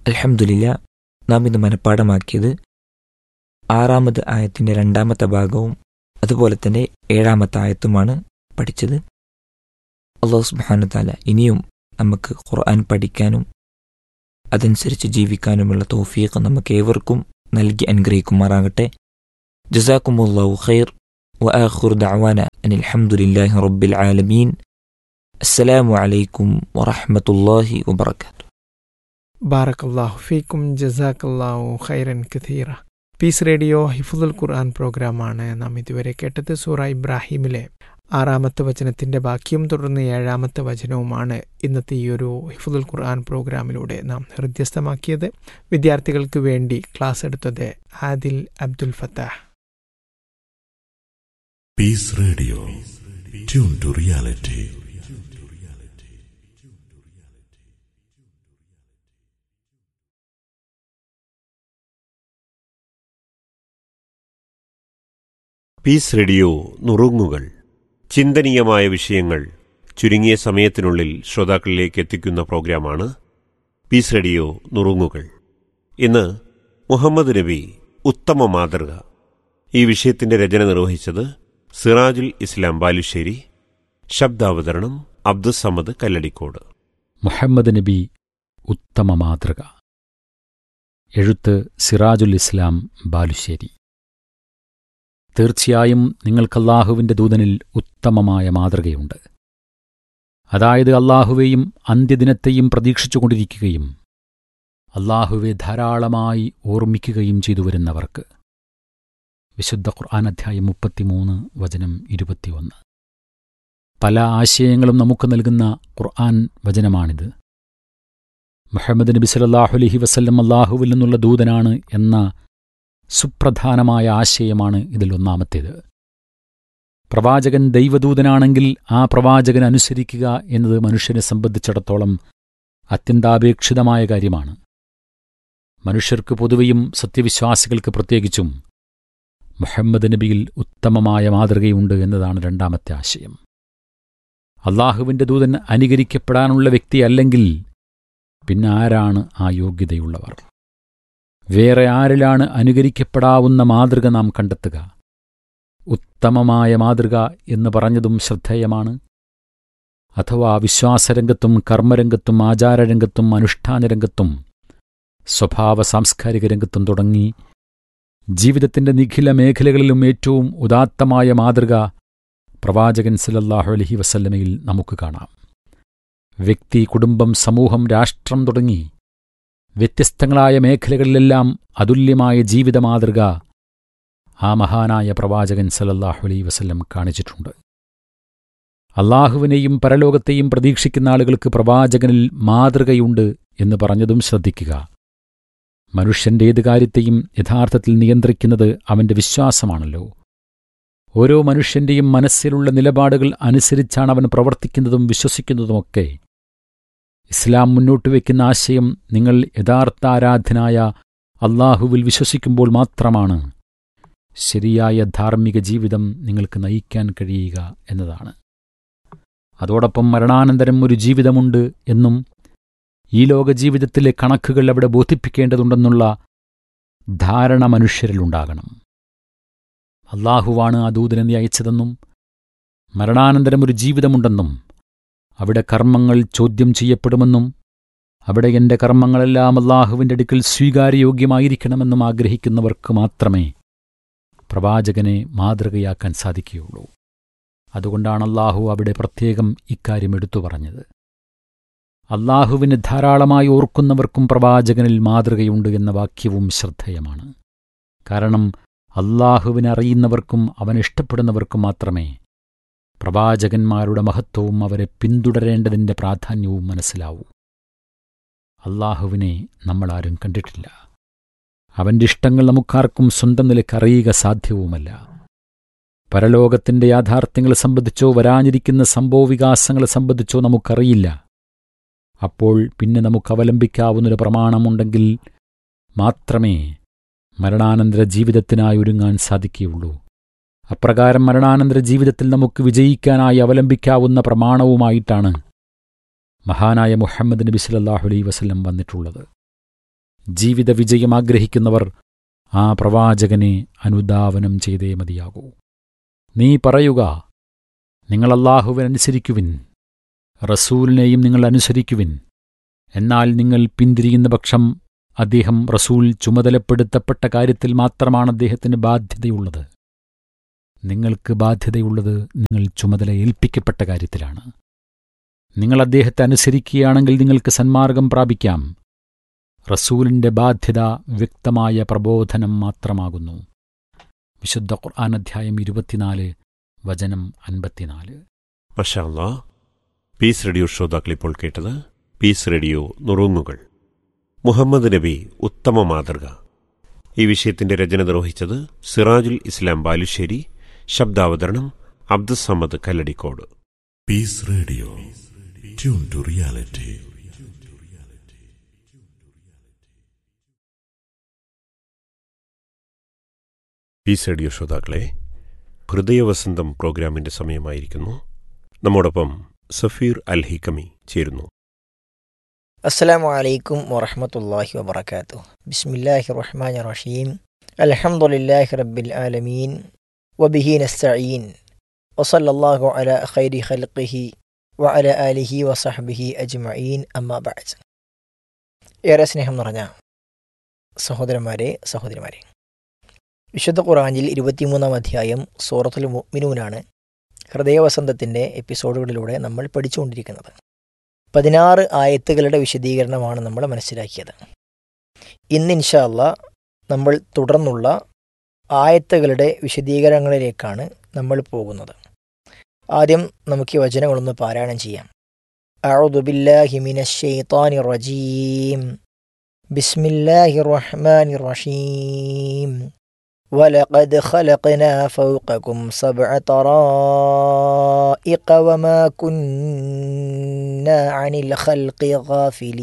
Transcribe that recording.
അൽഹംദുലില്ല നാം ഇന്ന് മനഃപ്പാടമാക്കിയത് ആറാമത് ആയത്തിൻ്റെ രണ്ടാമത്തെ ഭാഗവും അതുപോലെ തന്നെ ഏഴാമത്തെ ആയത്തുമാണ് പഠിച്ചത് അള്ളാഹു സുബ്ഹാനഹു താല ഇനിയും നമുക്ക് ഖുർആൻ പഠിക്കാനും അതനുസരിച്ച് ജീവിക്കാനുമുള്ള തൗഫീഖ് നമുക്ക് ഏവർക്കും നൽകി അനുഗ്രഹിക്കുമാറാകട്ടെ ജസാക്കുമുല്ലാഹു ഖൈർ وآخر دعوانا أن الحمد لله رب العالمين السلام عليكم ورحمة الله وبركاته ബാറക്കല്ലാഹു ഫീക്കും ജസാക്കല്ലാഹു ഖൈറൻ കഥീറ പീസ് റേഡിയോ ഹിഫുദുൽ ഖുർആൻ പ്രോഗ്രാമാണ് നാം ഇതുവരെ കേട്ടത് സൂറ ഇബ്രാഹിമിലെ ആറാമത്തെ വചനത്തിന്റെ ബാക്കിയും തുടർന്ന് ഏഴാമത്തെ വചനവുമാണ് ഇന്നത്തെ ഈ ഒരു ഹിഫുദുൽ ഖുർആൻ പ്രോഗ്രാമിലൂടെ നാം ഹൃദ്യസ്ഥമാക്കിയത് വിദ്യാർത്ഥികൾക്ക് വേണ്ടി ക്ലാസ് എടുത്തത് Adil Abdul Fattah Peace Radio. Tune to reality. Peace radio നുറുങ്ങുകൾ ചിന്തനീയമായ വിഷയങ്ങൾ ചുരുങ്ങിയ സമയത്തിനുള്ളിൽ ശ്രോതാക്കളിലേക്ക് എത്തിക്കുന്ന പ്രോഗ്രാമാണ് പീസ് റേഡിയോ നുറുങ്ങുകൾ ഇന്ന് മുഹമ്മദ് നബി ഉത്തമ മാതൃക ഈ വിഷയത്തിന്റെ രചന നിർവഹിച്ചത് സിറാജുൽ ഇസ്ലാം ബാലുശ്ശേരി ശബ്ദാവതരണം അബ്ദുസമദ് കല്ലടിക്കോട് മുഹമ്മദ് നബി ഉത്തമ മാതൃക എഴുത്ത് സിറാജുൽ ഇസ്ലാം ബാലുശ്ശേരി തീർച്ചയായും നിങ്ങൾക്കല്ലാഹുവിൻ്റെ ദൂതനിൽ ഉത്തമമായ മാതൃകയുണ്ട് അതായത് അല്ലാഹുവേയും അന്ത്യദിനത്തെയും പ്രതീക്ഷിച്ചുകൊണ്ടിരിക്കുകയും അല്ലാഹുവെ ധാരാളമായി ഓർമ്മിക്കുകയും ചെയ്തു വരുന്നവർക്ക് വിശുദ്ധ ഖുർആൻ അധ്യായം മുപ്പത്തിമൂന്ന് വചനം ഇരുപത്തിയൊന്ന് പല ആശയങ്ങളും നമുക്ക് നൽകുന്ന ഖുർആൻ വചനമാണിത് മുഹമ്മദ് നബി സല്ലല്ലാഹു അലൈഹി വസല്ലം അല്ലാഹുവിൽ നിന്നുള്ള ദൂതനാണ് എന്ന സുപ്രധാനമായ ആശയമാണ് ഇതിൽ ഒന്നാമത്തേത് പ്രവാചകൻ ദൈവദൂതനാണെങ്കിൽ ആ പ്രവാചകൻ അനുസരിക്കുക എന്നത് മനുഷ്യനെ സംബന്ധിച്ചിടത്തോളം അത്യന്താപേക്ഷിതമായ കാര്യമാണ് മനുഷ്യർക്ക് പൊതുവെയും സത്യവിശ്വാസികൾക്ക് പ്രത്യേകിച്ചും മുഹമ്മദ് നബിയിൽ ഉത്തമമായ മാതൃകയുണ്ട് എന്നതാണ് രണ്ടാമത്തെ ആശയം അള്ളാഹുവിൻ്റെ ദൂതൻ അനുകരിക്കപ്പെടാനുള്ള വ്യക്തിയല്ലെങ്കിൽ പിന്നെ ആരാണ് ആ യോഗ്യതയുള്ളവർ വേറെ ആരിലാണ് അനുകരിക്കപ്പെടാവുന്ന മാതൃക നാം കണ്ടെത്തുക ഉത്തമമായ മാതൃക എന്ന് പറഞ്ഞതും ശ്രദ്ധേയമാണ് അഥവാ വിശ്വാസരംഗത്തും കർമ്മരംഗത്തും ആചാരരംഗത്തും അനുഷ്ഠാനരംഗത്തും സ്വഭാവ സാംസ്കാരിക രംഗത്തും തുടങ്ങി ജീവിതത്തിന്റെ നിഖില മേഖലകളിലും ഏറ്റവും ഉദാത്തമായ മാതൃക പ്രവാചകൻ സല്ലല്ലാഹു അലൈഹി വസല്ലമയിൽ നമുക്ക് കാണാം വ്യക്തി കുടുംബം സമൂഹം രാഷ്ട്രം തുടങ്ങി വ്യത്യസ്തങ്ങളായ മേഖലകളിലെല്ലാം അതുല്യമായ ജീവിത മാതൃക ആ മഹാനായ പ്രവാചകൻ സല്ലല്ലാഹു അലൈഹി വസല്ലം കാണിച്ചിട്ടുണ്ട് അള്ളാഹുവിനെയും പരലോകത്തെയും പ്രതീക്ഷിക്കുന്ന ആളുകൾക്ക് പ്രവാചകനിൽ മാതൃകയുണ്ട് എന്ന് പറഞ്ഞതും ശ്രദ്ധിക്കുക മനുഷ്യന്റെ ഏത് കാര്യത്തെയും യഥാർത്ഥത്തിൽ നിയന്ത്രിക്കുന്നത് അവന്റെ വിശ്വാസമാണല്ലോ ഓരോ മനുഷ്യന്റെയും മനസ്സിലുള്ള നിലപാടുകൾ അനുസരിച്ചാണ് അവൻ പ്രവർത്തിക്കുന്നതും വിശ്വസിക്കുന്നതുമൊക്കെ ഇസ്ലാം മുന്നോട്ട് വയ്ക്കുന്ന ആശയം നിങ്ങൾ യഥാർത്ഥ ആരാധനായ അള്ളാഹുവിൽ വിശ്വസിക്കുമ്പോൾ മാത്രമാണ് ശരിയായ ധാർമ്മിക ജീവിതം നിങ്ങൾക്ക് നയിക്കാൻ കഴിയുക എന്നതാണ് അതോടൊപ്പം മരണാനന്തരം ഒരു ജീവിതമുണ്ട് എന്നും ഈ ലോക ജീവിതത്തിലെ കണക്കുകൾ അവിടെ ബോധിപ്പിക്കേണ്ടതുണ്ടെന്നുള്ള ധാരണ മനുഷ്യരിലുണ്ടാകണം അള്ളാഹുവാണ് ആ ദൂതനെ നീ അയച്ചതെന്നും മരണാനന്തരം ഒരു ജീവിതമുണ്ടെന്നും അവിടെ കർമ്മങ്ങൾ ചോദ്യം ചെയ്യപ്പെടുമെന്നും അവിടെ എന്റെ കർമ്മങ്ങളെല്ലാം അള്ളാഹുവിൻ്റെ അടുക്കൽ സ്വീകാര്യയോഗ്യമായിരിക്കണമെന്നും ആഗ്രഹിക്കുന്നവർക്ക് മാത്രമേ പ്രവാചകനെ മാതൃകയാക്കാൻ സാധിക്കുകയുള്ളൂ അതുകൊണ്ടാണ് അള്ളാഹു അവിടെ പ്രത്യേകം ഇക്കാര്യം എടുത്തു പറഞ്ഞത് അള്ളാഹുവിന് ധാരാളമായി ഓർക്കുന്നവർക്കും പ്രവാചകനിൽ മാതൃകയുണ്ട് എന്ന വാക്യവും ശ്രദ്ധേയമാണ് കാരണം അള്ളാഹുവിനെ അറിയുന്നവർക്കും അവൻ ഇഷ്ടപ്പെടുന്നവർക്കും മാത്രമേ പ്രവാചകന്മാരുടെ മഹത്വവും അവരെ പിന്തുടരേണ്ടതിൻ്റെ പ്രാധാന്യവും മനസ്സിലാവൂ അള്ളാഹുവിനെ നമ്മളാരും കണ്ടിട്ടില്ല അവൻ്റെ ഇഷ്ടങ്ങൾ നമുക്കാർക്കും സ്വന്തം നിലക്കറിയുക സാധ്യവുമല്ല പരലോകത്തിന്റെ യാഥാർത്ഥ്യങ്ങളെ സംബന്ധിച്ചോ വരാനിരിക്കുന്ന സംഭവവികാസങ്ങളെ സംബന്ധിച്ചോ നമുക്കറിയില്ല അപ്പോൾ പിന്നെ നമുക്ക് അവലംബിക്കാവുന്നൊരു പ്രമാണമുണ്ടെങ്കിൽ മാത്രമേ മരണാനന്തര ജീവിതത്തിനായി ഒരുങ്ങാൻ സാധിക്കുകയുള്ളൂ അപ്രകാരം മരണാനന്തര ജീവിതത്തിൽ നമുക്ക് വിജയിക്കാനായി അവലംബിക്കാവുന്ന പ്രമാണവുമായിട്ടാണ് മഹാനായ മുഹമ്മദ് നബി സല്ലല്ലാഹു അലൈഹി വസല്ലം വന്നിട്ടുള്ളത് ജീവിത വിജയം ആഗ്രഹിക്കുന്നവർ ആ പ്രവാചകനെ അനുധാവനം ചെയ്തേ മതിയാകൂ നീ പറയുക നിങ്ങൾ അല്ലാഹുവിനനുസരിക്കുവിൻ റസൂലിനെയും നിങ്ങൾ അനുസരിക്കുവിൻ എന്നാൽ നിങ്ങൾ പിന്തിരിയുന്ന പക്ഷം അദ്ദേഹം റസൂൽ ചുമതലപ്പെടുത്തപ്പെട്ട കാര്യത്തിൽ മാത്രമാണ് അദ്ദേഹത്തിന് ബാധ്യതയുള്ളത് നിങ്ങൾക്ക് ബാധ്യതയുള്ളത് നിങ്ങൾ ചുമതല ഏൽപ്പിക്കപ്പെട്ട കാര്യത്തിലാണ് നിങ്ങൾ അദ്ദേഹത്തെ അനുസരിക്കുകയാണെങ്കിൽ നിങ്ങൾക്ക് സന്മാർഗം പ്രാപിക്കാം റസൂലിന്റെ ബാധ്യത വ്യക്തമായ പ്രബോധനം മാത്രമാകുന്നു വിശുദ്ധ ഖുർആൻ അധ്യായം ഇരുപത്തിനാല് വചനം അൻപത്തിനാല് മഷാല്ല പീസ് റേഡിയോ ശ്രോതാക്കൾ ഇപ്പോൾ കേട്ടത് പീസ് റേഡിയോ നുറുങ്ങുകൾ മുഹമ്മദ് നബി ഉത്തമ മാതൃക ഈ വിഷയത്തിന്റെ രചന നിർവഹിച്ചത് സിറാജുൽ ഇസ്ലാം ബാലുശ്ശേരി ശബ്ദാവതരണം Abdussamad Kalladikode Peace Radio. Tune to reality. Peace radio ശ്രോതാക്കളെ ഹൃദയവസന്തം പ്രോഗ്രാമിന്റെ സമയമായിരിക്കുന്നു നമ്മോടൊപ്പം സഫീർ അൽ ഹിക്കമി ചേരുന്നു അസ്സലാമു അലൈക്കും വറഹമത്തല്ലാഹി വബർക്കാത്തു ബിസ്മില്ലാഹി റഹ്മാൻ റഹീം അൽഹംദുലില്ലാഹി റബ്ബിൽ ആലമീൻ വബിഹി നസ്തഈൻ വസല്ലല്ലാഹു അലാ ഖൈരി ഖൽഖിഹി വഅല ആലിഹി വസഹ്ബിഹി അജ്മഈൻ അമ്മാ ബഅദ് ഏറെ സ്നേഹം നിറഞ്ഞ സഹോദരന്മാരെ സഹോദരിമാരെ വിശുദ്ധ ഖുറാനിൽ ഇരുപത്തിമൂന്നാം അധ്യായം സൂറത്തുൽ മുഅ്മിനൂനാണ് ഹൃദയവസന്തത്തിൻ്റെ എപ്പിസോഡുകളിലൂടെ നമ്മൾ പഠിച്ചുകൊണ്ടിരിക്കുന്നത് പതിനാറ് ആയത്തുകളുടെ വിശദീകരണമാണ് നമ്മൾ മനസ്സിലാക്കിയത് ഇന്ന് ഇൻഷാല്ല നമ്മൾ തുടർന്നുള്ള ആയത്തുകളുടെ വിശദീകരണങ്ങളിലേക്കാണ് നമ്മൾ പോകുന്നത് ആദ്യം നമുക്ക് ഈ വചനങ്ങളൊന്ന് പാരായണം ചെയ്യാം أعوذ بالله من الشيطان الرجيم بسم الله الرحمن الرحيم ولقد خلقنا فوقكم سبع طرائق وما كنا عن الخلق غافلين